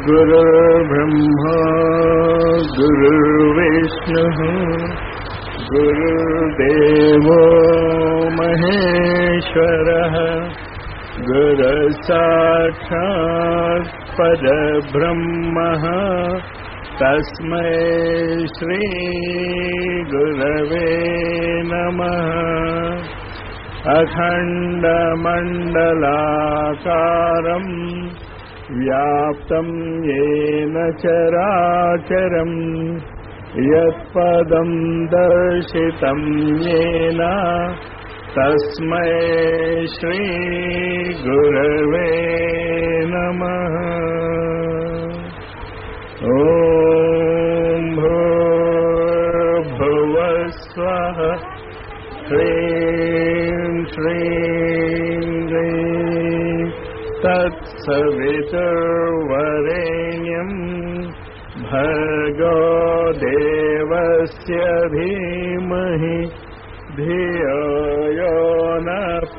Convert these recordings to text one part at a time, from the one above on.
गुरुर्ब्रह्मा गुरुर्विष्णुः गुरुर्देवो महेश्वरः गुरुसाक्षात् परब्रह्मः तस्मै श्रीगुरवे नमः अखण्डमण्डलाकारम् व्याप्तं येन चराचरम् यत्पदं दर्शितं येन तस्मै श्रीगुरवे नमः ॐ भूर्भुवस्वः ह्रीं श्रीं ह्रीं तत्सवितुर्वरेण्यम् भर्गो देवस्य धीमहि धियो यो न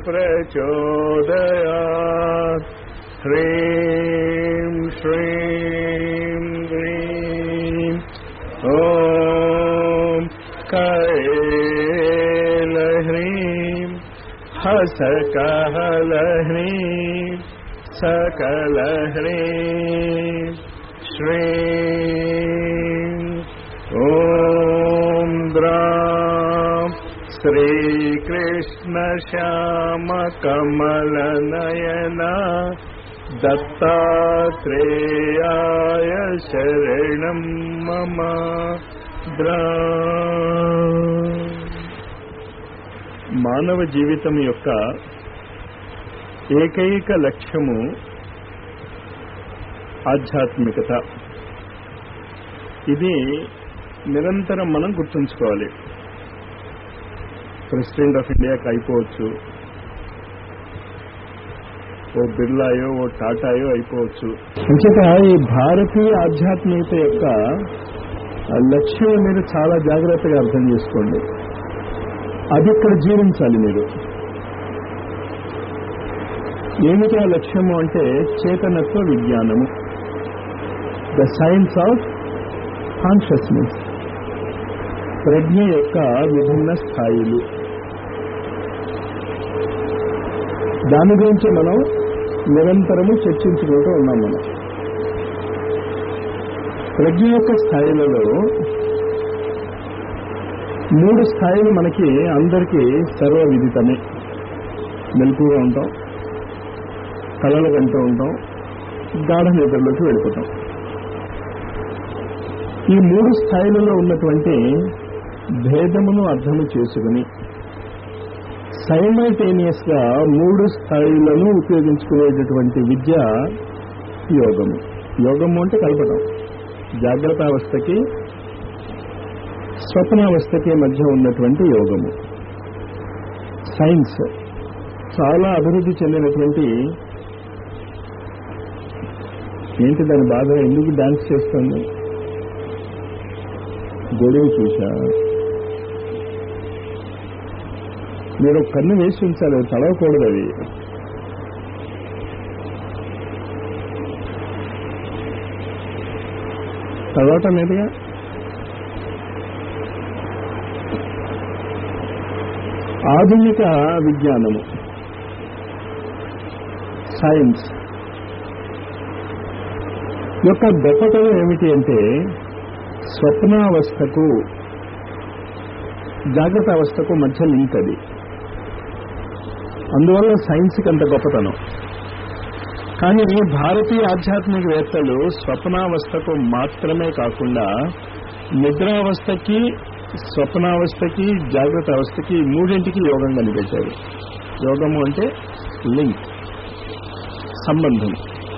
प्रचोदयात् ह्रीं श्रीं ह्रीं ॐ कैलह्रीं हसकहलह्रीं सकलह्रीं श्रीं ॐ द्रां श्रीकृष्णश्यामकमलनयना दत्तात्रेयाय शरणं मम ద్రా మానవ జీవితం యొక్క ఏకైక లక్ష్యము ఆధ్యాత్మికత ఇది నిరంతరం మనం గుర్తుంచుకోవాలి ప్రెసిడెంట్ ఆఫ్ ఇండియాకి అయిపోవచ్చు ఓ బిర్లాయో ఓ టాటాయో అయిపోవచ్చు అంచేత ఈ భారతీయ ఆధ్యాత్మికత యొక్క లక్ష్యం మీరు చాలా జాగ్రత్తగా అర్థం చేసుకోండి అది ఇక్కడ జీవించాలి మీరు ఏమిటి ఆ లక్ష్యము అంటే చేతనత్వ విజ్ఞానము ద సైన్స్ ఆఫ్ కాన్షియస్నెస్ ప్రజ్ఞ యొక్క విభిన్న స్థాయిలు దాని గురించి మనం నిరంతరము చర్చించుకుంటూ ఉన్నాం మనం ప్రజ్ఞ యొక్క స్థాయిలలో మూడు స్థాయిలు మనకి అందరికీ సర్వ విదితమే మెలకుగా ఉంటాం కళలు కంటూ ఉంటాం గాఢ నిద్రలోకి వెళ్ళిపోతాం ఈ మూడు స్థాయిలలో ఉన్నటువంటి భేదమును అర్థము చేసుకుని సైమల్టేనియస్ గా మూడు స్థాయిలను ఉపయోగించుకునేటటువంటి విద్య యోగము యోగము అంటే కలపడం జాగ్రత్త అవస్థకి స్వప్నావస్థకి మధ్య ఉన్నటువంటి యోగము సైన్స్ చాలా అభివృద్ధి చెందినటువంటి ఏంటి దాని బాధ ఎందుకు డాన్స్ చేస్తుంది గొడవ చూసా మీరు కన్ను వేసి ఉంచాలి తడవకూడదు అది చదవటం లేదుగా ఆధునిక విజ్ఞానము సైన్స్ యొక్క గొప్పతనం ఏమిటి అంటే స్వప్నావస్థకు జాగ్రత్త అవస్థకు మధ్య లింక్ అది అందువల్ల సైన్స్కి అంత గొప్పతనం కానీ భారతీయ ఆధ్యాత్మికవేత్తలు స్వప్నావస్థకు మాత్రమే కాకుండా నిద్రావస్థకి స్వప్నావస్థకి జాగ్రత్త అవస్థకి మూడింటికి యోగం కనిపెట్టారు యోగము అంటే లింక్ సంబంధం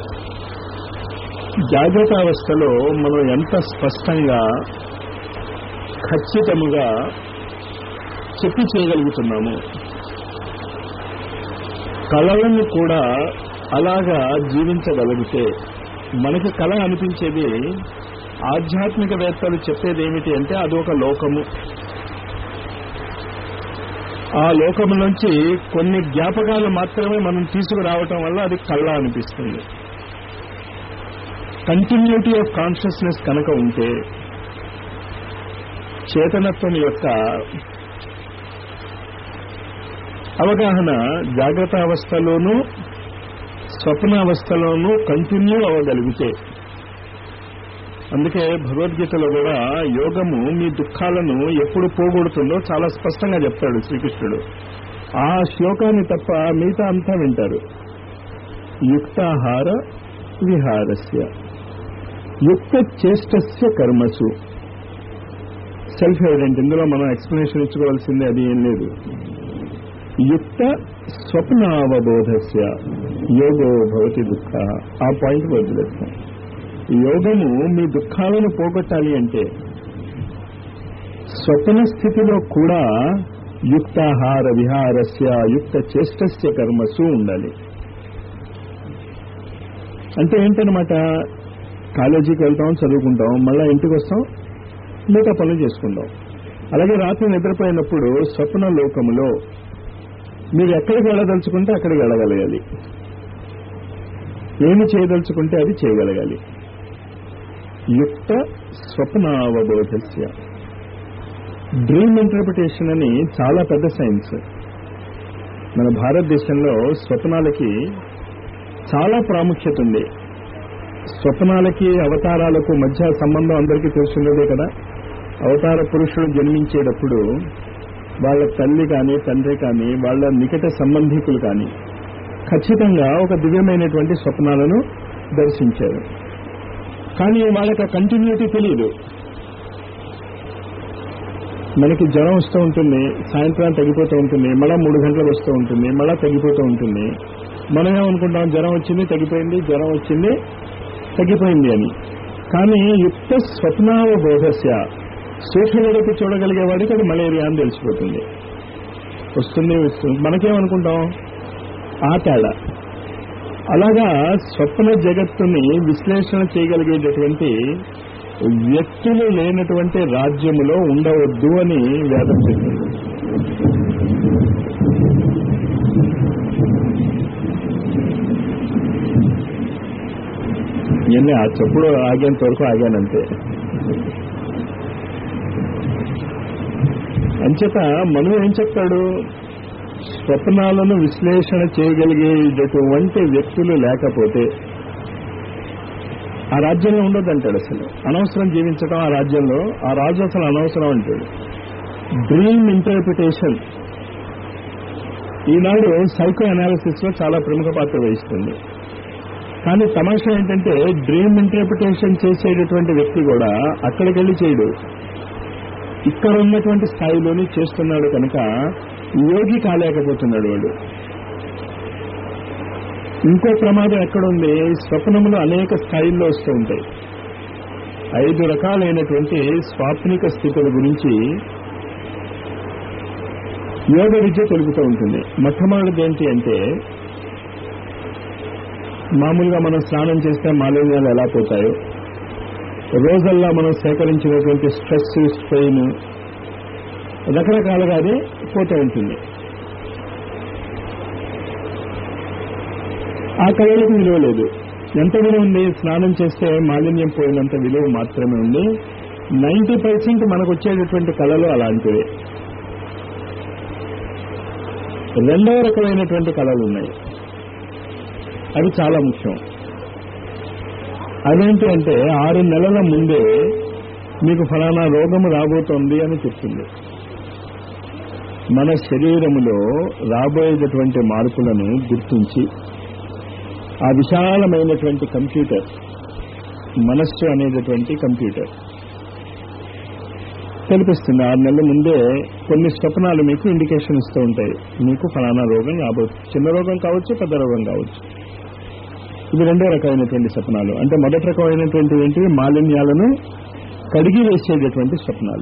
జాగ్రత్త అవస్థలో మనం ఎంత స్పష్టంగా ఖచ్చితముగా చెప్పి చేయగలుగుతున్నాము కళలను కూడా అలాగా జీవించగలిగితే మనకి కళ అనిపించేది ఆధ్యాత్మికవేత్తలు చెప్పేది ఏమిటి అంటే అది ఒక లోకము ఆ లోకము నుంచి కొన్ని జ్ఞాపకాలు మాత్రమే మనం తీసుకురావటం వల్ల అది కళ్ళ అనిపిస్తుంది కంటిన్యూటీ ఆఫ్ కాన్షియస్నెస్ కనుక ఉంటే చేతనత్వం యొక్క అవగాహన జాగ్రత్త అవస్థలోనూ స్వప్నావస్థలోనూ కంటిన్యూ అవ్వగలిగితే అందుకే భగవద్గీతలో కూడా యోగము మీ దుఃఖాలను ఎప్పుడు పోగొడుతుందో చాలా స్పష్టంగా చెప్తాడు శ్రీకృష్ణుడు ఆ శ్లోకాన్ని తప్ప మిగతా అంతా వింటారు యుక్తాహార విహారస్య యుక్త చేష్టస్య కర్మసు సెల్ఫ్ ఎవిడెంట్ ఇందులో మనం ఎక్స్ప్లెనేషన్ ఇచ్చుకోవాల్సిందే అది ఏం లేదు యుక్త స్వప్నావబోధస్య యోగో భవతి దుఃఖ ఆ పాయింట్ వదిలేస్తాం యోగము మీ దుఃఖాలను పోగొట్టాలి అంటే స్వప్న స్థితిలో కూడా యుక్తాహార విహారస్య యుక్త చేష్టస్య కర్మసు ఉండాలి అంటే ఏంటనమాట కాలేజీకి వెళ్తాం చదువుకుంటాం మళ్ళా ఇంటికి వస్తాం మిగతా పనులు చేసుకుంటాం అలాగే రాత్రి నిద్రపోయినప్పుడు స్వప్న లోకములో మీరు ఎక్కడికి వెళ్ళదలుచుకుంటే అక్కడికి వెళ్ళగలగాలి ఏమి చేయదలుచుకుంటే అది చేయగలగాలి యుక్త స్వప్నావబోధస్య డ్రీమ్ ఇంటర్ప్రిటేషన్ అని చాలా పెద్ద సైన్స్ మన భారతదేశంలో స్వప్నాలకి చాలా ప్రాముఖ్యత ఉంది స్వప్నాలకి అవతారాలకు మధ్య సంబంధం అందరికీ తెలుసున్నదే కదా అవతార పురుషుడు జన్మించేటప్పుడు వాళ్ళ తల్లి కానీ తండ్రి కానీ వాళ్ళ నికట సంబంధికులు కానీ ఖచ్చితంగా ఒక దివ్యమైనటువంటి స్వప్నాలను దర్శించారు కానీ వాళ్ళకి ఆ కంటిన్యూటీ తెలియదు మనకి జ్వరం వస్తూ ఉంటుంది సాయంత్రం తగ్గిపోతూ ఉంటుంది మళ్ళా మూడు గంటలకు వస్తూ ఉంటుంది మళ్ళా తగ్గిపోతూ ఉంటుంది మనం ఏమనుకుంటాం జ్వరం వచ్చింది తగ్గిపోయింది జ్వరం వచ్చింది తగ్గిపోయింది అని కానీ యుక్త స్వప్నావబోధస్య సూక్ష్మలోకి చూడగలిగే వాడికి అది మలేరియా అని తెలిసిపోతుంది వస్తుంది వస్తుంది మనకేమనుకుంటాం ఆ తేడా అలాగా స్వప్న జగత్తుని విశ్లేషణ చేయగలిగేటటువంటి వ్యక్తులు లేనటువంటి రాజ్యములో ఉండవద్దు అని వేదం చెప్తుంది ఇవన్నీ ఆ చెప్పుడు ఆగేంత వరకు ఆగానంతే అంచేత మనం ఏం చెప్తాడు స్వప్నాలను విశ్లేషణ చేయగలిగేటటువంటి వ్యక్తులు లేకపోతే ఆ రాజ్యంలో ఉండదంటాడు అసలు అనవసరం జీవించడం ఆ రాజ్యంలో ఆ రాజు అసలు అనవసరం అంటాడు డ్రీమ్ ఇంటర్ప్రిటేషన్ ఈనాడు సైకో అనాలిసిస్ లో చాలా ప్రముఖ పాత్ర వహిస్తుంది కానీ తమాషా ఏంటంటే డ్రీమ్ ఇంటర్ప్రిటేషన్ చేసేటటువంటి వ్యక్తి కూడా అక్కడికి వెళ్ళి చేయడు ఇక్కడ ఉన్నటువంటి స్థాయిలోని చేస్తున్నాడు కనుక యోగి కాలేకపోతున్నాడు వాడు ఇంకో ప్రమాదం ఎక్కడుంది స్వప్నములు అనేక స్థాయిల్లో వస్తూ ఉంటాయి ఐదు రకాలైనటువంటి స్వాప్నిక స్థితుల గురించి యోగ విద్య తెలుపుతూ ఉంటుంది మొట్టమొదటిది ఏంటి అంటే మామూలుగా మనం స్నానం చేస్తే మాలిన్యాలు ఎలా పోతాయో రోజల్లా మనం సేకరించినటువంటి స్ట్రెస్ స్ట్రెయిన్ రకరకాలుగా అది పోతూ ఉంటుంది ఆ కళలకు విలువ లేదు ఎంత విలువ ఉంది స్నానం చేస్తే మాలిన్యం పోయినంత విలువ మాత్రమే ఉంది నైంటీ పర్సెంట్ మనకు వచ్చేటటువంటి కళలు అలాంటివే రెండవ రకమైనటువంటి కళలు ఉన్నాయి అవి చాలా ముఖ్యం అదేంటి అంటే ఆరు నెలల ముందే మీకు ఫలానా రోగము రాబోతోంది అని చెప్తుంది మన శరీరములో రాబోయేటటువంటి మార్పులను గుర్తించి ఆ విశాలమైనటువంటి కంప్యూటర్ మనస్సు అనేటటువంటి కంప్యూటర్ తెలిపిస్తుంది ఆరు నెలల ముందే కొన్ని స్వప్నాలు మీకు ఇండికేషన్ ఇస్తూ ఉంటాయి మీకు ఫలానా రోగం రాబోతుంది చిన్న రోగం కావచ్చు పెద్ద రోగం కావచ్చు ఇది రెండో రకమైనటువంటి స్వప్నాలు అంటే మొదటి రకమైనటువంటి ఏంటి మాలిన్యాలను కడిగి వేసేటటువంటి స్వప్నాలు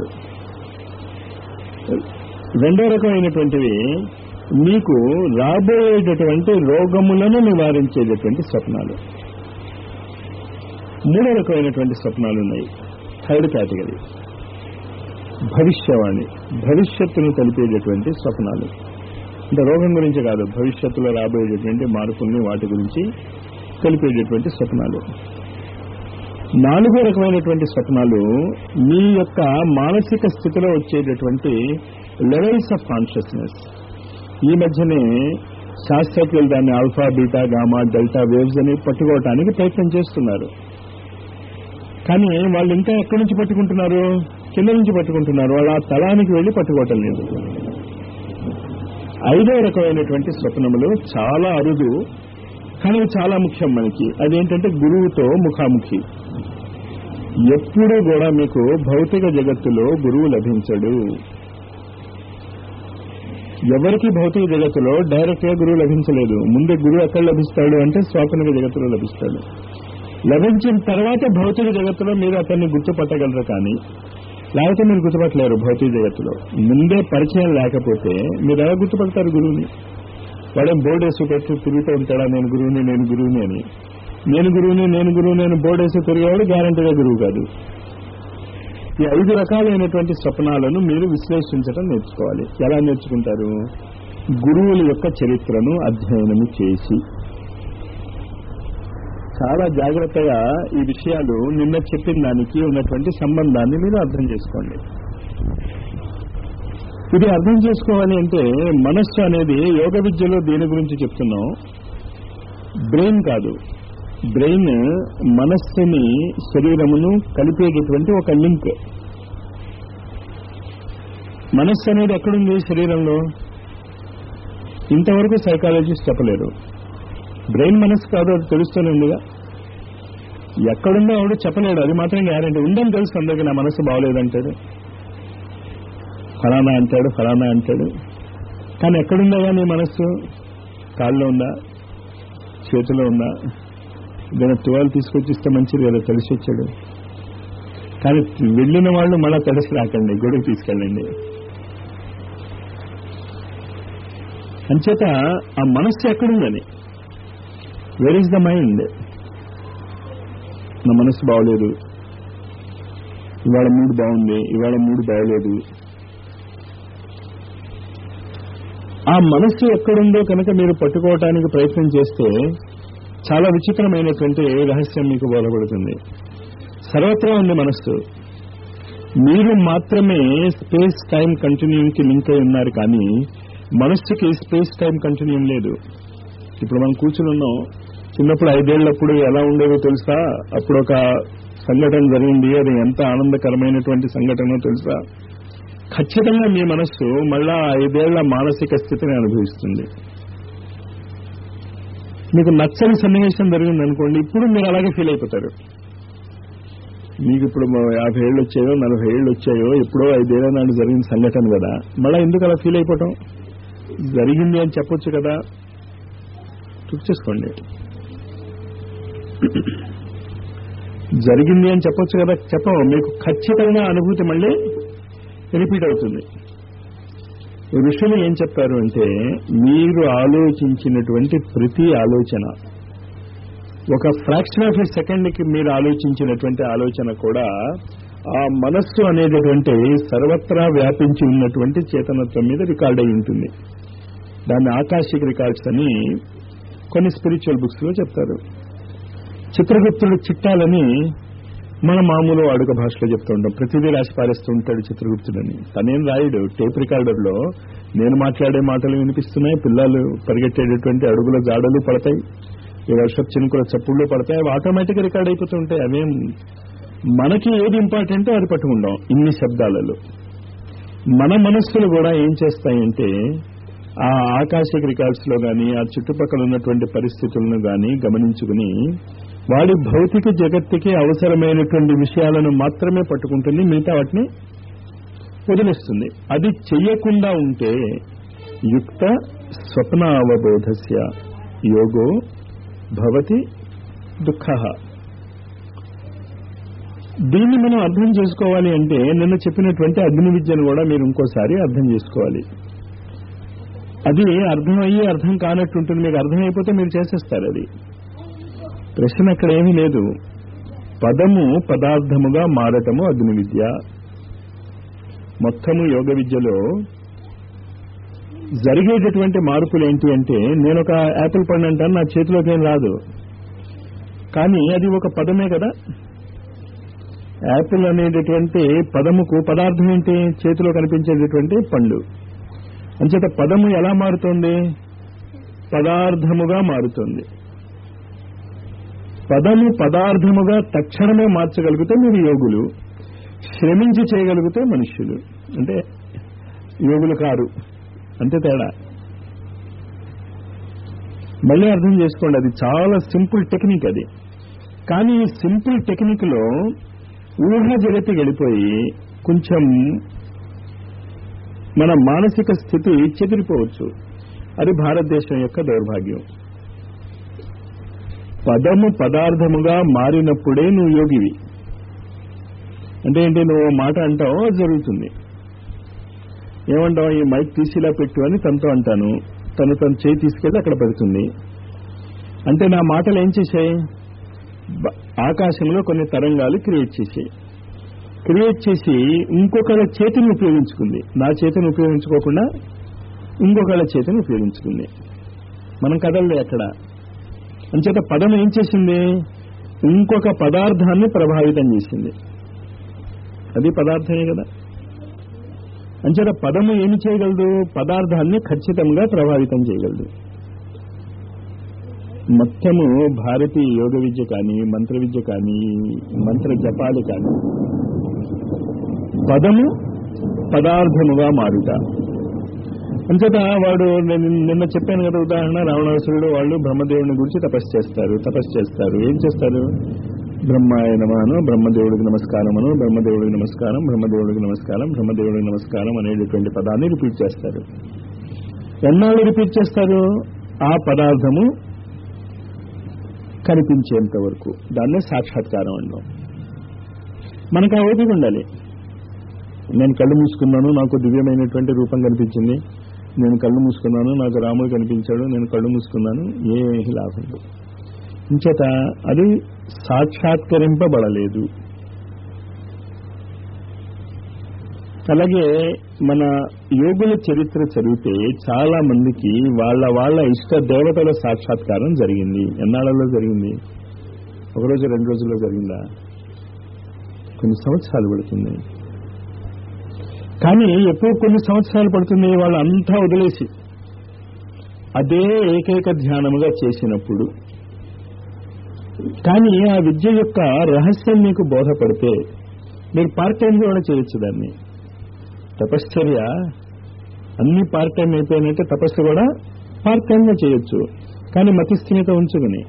రెండో రకమైనటువంటివి మీకు రాబోయేటటువంటి రోగములను నివారించేటటువంటి స్వప్నాలు మూడో రకమైనటువంటి స్వప్నాలు ఉన్నాయి థర్డ్ కేటగిరీ భవిష్యవాణి భవిష్యత్తును తెలిపేటటువంటి స్వప్నాలు అంటే రోగం గురించి కాదు భవిష్యత్తులో రాబోయేటటువంటి మార్పుల్ని వాటి గురించి తెలిపేటటువంటి స్వప్నాలు నాలుగో రకమైనటువంటి స్వప్నాలు మీ యొక్క మానసిక స్థితిలో వచ్చేటటువంటి లెవెల్స్ ఆఫ్ కాన్షియస్నెస్ ఈ మధ్యనే శాస్త్రజ్ఞులు దాన్ని alpha beta gamma delta waves అని పట్టుకోవటానికి ప్రయత్నం చేస్తున్నారు కానీ వాళ్ళు ఇంకా ఎక్కడి నుంచి పట్టుకుంటున్నారు కింద నుంచి పట్టుకుంటున్నారు వాళ్ళు ఆ తలానికి వెళ్ళి పట్టుకోవటం లేదు ఐదో రకమైనటువంటి స్వప్నములు చాలా అరుదు కానీ చాలా ముఖ్యం మనకి అదేంటంటే గురువుతో ముఖాముఖి ఎప్పుడూ కూడా మీకు భౌతిక జగత్తులో గురువు లభించడు ఎవరికి భౌతిక జగత్తులో డైరెక్ట్ గా గురువు లభించలేదు ముందే గురువు ఎక్కడ లభిస్తాడు అంటే స్వాపనిక జగత్తులో లభిస్తాడు లభించిన తర్వాత భౌతిక జగత్తులో మీరు అతన్ని గుర్తుపట్టగలరు కానీ లేకపోతే మీరు గుర్తుపట్టలేరు భౌతిక జగత్తులో ముందే పరిచయం లేకపోతే మీరు ఎలా గుర్తుపడతారు గురువుని వాడేం బోర్డు వేసి పెట్టి తిరుగుతూ ఉంటాడా నేను గురువుని నేను గురువుని అని నేను గురువుని నేను గురువు నేను బోర్డు వేసి తిరిగేవాడు గ్యారంటీగా గురువు కాదు ఈ ఐదు రకాలైనటువంటి స్వప్నాలను మీరు విశ్లేషించడం నేర్చుకోవాలి ఎలా నేర్చుకుంటారు గురువుల యొక్క చరిత్రను అధ్యయనము చేసి చాలా జాగ్రత్తగా ఈ విషయాలు నిన్న చెప్పిన దానికి ఉన్నటువంటి సంబంధాన్ని మీరు అర్థం చేసుకోండి ఇది అర్థం చేసుకోవాలి అంటే మనస్సు అనేది యోగ విద్యలో దేని గురించి చెప్తున్నాం బ్రెయిన్ కాదు బ్రెయిన్ మనస్సుని శరీరమును కలిపేటటువంటి ఒక లింక్ మనస్సు అనేది ఎక్కడుంది శరీరంలో ఇంతవరకు సైకాలజిస్ట్ చెప్పలేరు బ్రెయిన్ మనస్సు కాదు అది తెలుస్తూనే ఉందిగా ఎక్కడుందో ఆవిడ చెప్పలేడు అది మాత్రం గ్యారంటీ ఉందని తెలుసు అందరికీ నా మనసు బాగోలేదంటాడు ఫలానా అంటాడు ఫలానా అంటాడు కానీ ఎక్కడుందా నీ మనస్సు కాల్లో ఉందా చేతిలో ఉందా ఏదైనా తువాలు తీసుకొచ్చిస్తే మంచిది కదా తెలిసి వచ్చాడు కానీ వెళ్ళిన వాళ్ళు మళ్ళా తెలిసి రాకండి గొడుగు తీసుకెళ్ళండి అంచేత ఆ మనస్సు ఎక్కడుందని వేర్ ఈస్ ద మైండ్ నా మనస్సు బాగోలేదు ఇవాళ మూడు బాగుంది ఇవాళ మూడు బాగోలేదు ఆ మనస్సు ఎక్కడుందో కనుక మీరు పట్టుకోవటానికి ప్రయత్నం చేస్తే చాలా విచిత్రమైనటువంటి రహస్యం మీకు బోధపడుతుంది సర్వత్రా ఉంది మనస్సు మీరు మాత్రమే స్పేస్ టైం కంటిన్యూమ్ కి లింక్ అయి ఉన్నారు కానీ మనస్సుకి స్పేస్ టైం కంటిన్యూమ్ లేదు ఇప్పుడు మనం కూర్చుని ఉన్నాం చిన్నప్పుడు ఐదేళ్లప్పుడు ఎలా ఉండేదో తెలుసా అప్పుడు ఒక సంఘటన జరిగింది అది ఎంత ఆనందకరమైనటువంటి సంఘటన తెలుసా ఖచ్చితంగా మీ మనస్సు మళ్ళా ఐదేళ్ల మానసిక స్థితిని అనుభవిస్తుంది మీకు నచ్చని సన్నివేశం జరిగింది అనుకోండి ఇప్పుడు మీరు అలాగే ఫీల్ అయిపోతారు మీకు ఇప్పుడు యాభై ఏళ్ళు వచ్చాయో నలభై ఏళ్ళు వచ్చాయో ఎప్పుడో ఐదేళ్ల నాడు జరిగిన సంఘటన కదా మళ్ళా ఎందుకు అలా ఫీల్ అయిపోవటం జరిగింది అని చెప్పొచ్చు కదా తుక్ చేసుకోండి జరిగింది అని చెప్పొచ్చు కదా చెప్పం మీకు ఖచ్చితంగా అనుభూతి మళ్ళీ రిపీట్ అవుతుంది ఋషులు ఏం చెప్పారు అంటే మీరు ఆలోచించినటువంటి ప్రతి ఆలోచన ఒక ఫ్రాక్షన్ ఆఫ్ ఎ సెకండ్కి మీరు ఆలోచించినటువంటి ఆలోచన కూడా ఆ మనస్సు అనేటటువంటి సర్వత్రా వ్యాపించి ఉన్నటువంటి చేతనత్వం మీద రికార్డ్ అయి ఉంటుంది దాన్ని ఆకాశిక రికార్డ్స్ అని కొన్ని స్పిరిచువల్ బుక్స్ లో చెప్తారు చిత్రగుప్తుడు చిట్టాలని మన మామూలు వాడుక భాషలో చెప్తూ ఉంటాం ప్రతిదీ రాసి పారేస్తూ ఉంటాడు చిత్రగుప్తుడని తనేం రాయుడు టేప్ రికార్డర్ లో నేను మాట్లాడే మాటలు వినిపిస్తున్నాయి పిల్లలు పరిగెట్టేటటువంటి అడుగుల జాడలు పడతాయి ఈ వర్షపు చినుకుల చప్పుళ్ళు పడతాయి అవి ఆటోమేటిక్ రికార్డ్ అయిపోతూ ఉంటాయి అవేం మనకి ఏది ఇంపార్టెంటో అది పట్టుకుంటాం ఇన్ని శబ్దాలలో మన మనస్సులు కూడా ఏం చేస్తాయంటే ఆ ఆకాశిక రికార్డ్స్ లో గాని ఆ చుట్టుపక్కల ఉన్నటువంటి పరిస్థితులను గాని గమనించుకుని వాడి భౌతిక జగత్తుకి అవసరమైనటువంటి విషయాలను మాత్రమే పట్టుకుంటుంది మిగతా వాటిని వదిలేస్తుంది అది చెయ్యకుండా ఉంటే యుక్త స్వప్న అవబోధస్య యోగో భవతి దుఃఖ దీన్ని మనం అర్థం చేసుకోవాలి అంటే నిన్న చెప్పినటువంటి అగ్ని విద్యను కూడా మీరు ఇంకోసారి అర్థం చేసుకోవాలి అది అర్థమయ్యి అర్థం కానట్టుంటుంది మీకు అర్థమైపోతే మీరు చేసేస్తారు అది ప్రశ్న అక్కడ ఏమీ లేదు పదము పదార్థముగా మారటము అగ్ని విద్య మొత్తము యోగ విద్యలో జరిగేటటువంటి మార్పులు ఏంటి అంటే నేను ఒక యాపిల్ పండు అంటాను నా చేతిలోకి ఏం రాదు కానీ అది ఒక పదమే కదా యాపిల్ అనేటటువంటి పదముకు పదార్థం ఏంటి చేతిలో కనిపించేటటువంటి పండు అంచేత పదము ఎలా మారుతుంది పదార్థముగా మారుతుంది పదము పదార్థముగా తక్షణమే మార్చగలిగితే మీరు యోగులు శ్రమించి చేయగలిగితే మనుష్యులు అంటే యోగులు కారు అంతే తేడా మళ్ళీ అర్థం చేసుకోండి అది చాలా సింపుల్ టెక్నిక్ అది కానీ ఈ సింపుల్ టెక్నిక్ లో ఊహ జగతి వెళ్ళిపోయి కొంచెం మన మానసిక స్థితి చెదిరిపోవచ్చు అది భారతదేశం యొక్క దౌర్భాగ్యం పదము పదార్థముగా మారినప్పుడే నువ్వు యోగివి అంటే ఏంటి నువ్వు ఓ మాట అంటావు అది జరుగుతుంది ఏమంటావు ఈ మైక్ తీసిలా పెట్టు అని తనతో అంటాను తను తన చేయి తీసుకెళ్ళి అక్కడ పెడుతుంది అంటే నా మాటలు ఏం చేశాయి బ- ఆకాశంలో కొన్ని తరంగాలు క్రియేట్ చేసాయి క్రియేట్ చేసి ఇంకొకళ్ళ చేతిని ఉపయోగించుకుంది నా చేతిని ఉపయోగించుకోకుండా ఇంకొకళ్ళ చేతిని ఉపయోగించుకుంది మనం కదలలే అక్కడ అంచేత పదం ఏం చేసింది ఇంకొక పదార్థాన్ని ప్రభావితం చేసింది అది పదార్థమే కదా అంచేత పదము ఏమి చేయగలదు పదార్థాన్ని ఖచ్చితంగా ప్రభావితం చేయగలదు మొత్తము భారతీయ యోగ విద్య కానీ మంత్ర విద్య కానీ మంత్ర జపాలు కానీ పదము పదార్థముగా మారుట అంచేత వాడు నేను నిన్న చెప్పాను కదా ఉదాహరణ రావణాసురుడు వాళ్ళు బ్రహ్మదేవుని గురించి తపస్సు చేస్తారు తపస్సు చేస్తారు ఏం చేస్తారు బ్రహ్మాయ నమాను బ్రహ్మదేవుడికి నమస్కారమును బ్రహ్మదేవుడికి నమస్కారం బ్రహ్మదేవుడికి నమస్కారం బ్రహ్మదేవుడికి నమస్కారం అనేటటువంటి పదాన్ని రిపీట్ చేస్తారు ఎన్నాళ్ళు రిపీట్ చేస్తారు ఆ పదార్థము కనిపించేంత వరకు దాన్నే సాక్షాత్కారం అంటాం మనకు ఆ ఓపిక ఉండాలి నేను కళ్ళు మూసుకున్నాను నాకు దివ్యమైనటువంటి రూపం కనిపించింది నేను కళ్ళు మూసుకున్నాను నాకు రాముడు కనిపించాడు నేను కళ్ళు మూసుకున్నాను ఏమీ లాభం లేదు ఇంచేత అది సాక్షాత్కరింపబడలేదు అలాగే మన యోగుల చరిత్ర చదివితే చాలా మందికి వాళ్ళ వాళ్ళ ఇష్ట దేవతల సాక్షాత్కారం జరిగింది ఎన్నాళ్ళలో జరిగింది ఒక రోజు రెండు రోజుల్లో జరిగిందా కొన్ని సంవత్సరాలు పడుతుంది కానీ ఎప్పుడు కొన్ని సంవత్సరాలు పడుతుంది వాళ్ళు అంతా వదిలేసి అదే ఏకైక ధ్యానముగా చేసినప్పుడు కానీ ఆ విద్య యొక్క రహస్యం మీకు బోధపడితే మీరు పార్ట్ టైం కూడా చేయొచ్చు దాన్ని తపశ్చర్య అన్ని పార్ట్ టైం అయిపోయినట్టే తపస్సు కూడా పార్ట్ టైంగా చేయొచ్చు కానీ మతి స్థిమిత ఉంచుకుని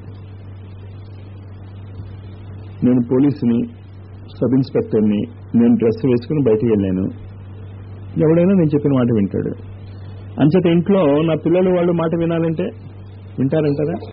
నేను పోలీసుని సబ్ ఇన్స్పెక్టర్ని నేను డ్రెస్ వేసుకుని బయటికి వెళ్ళాను ఎవడైనా నేను చెప్పిన మాట వింటాడు అంచేత ఇంట్లో నా పిల్లలు వాళ్ళు మాట వినాలంటే వింటారంటారా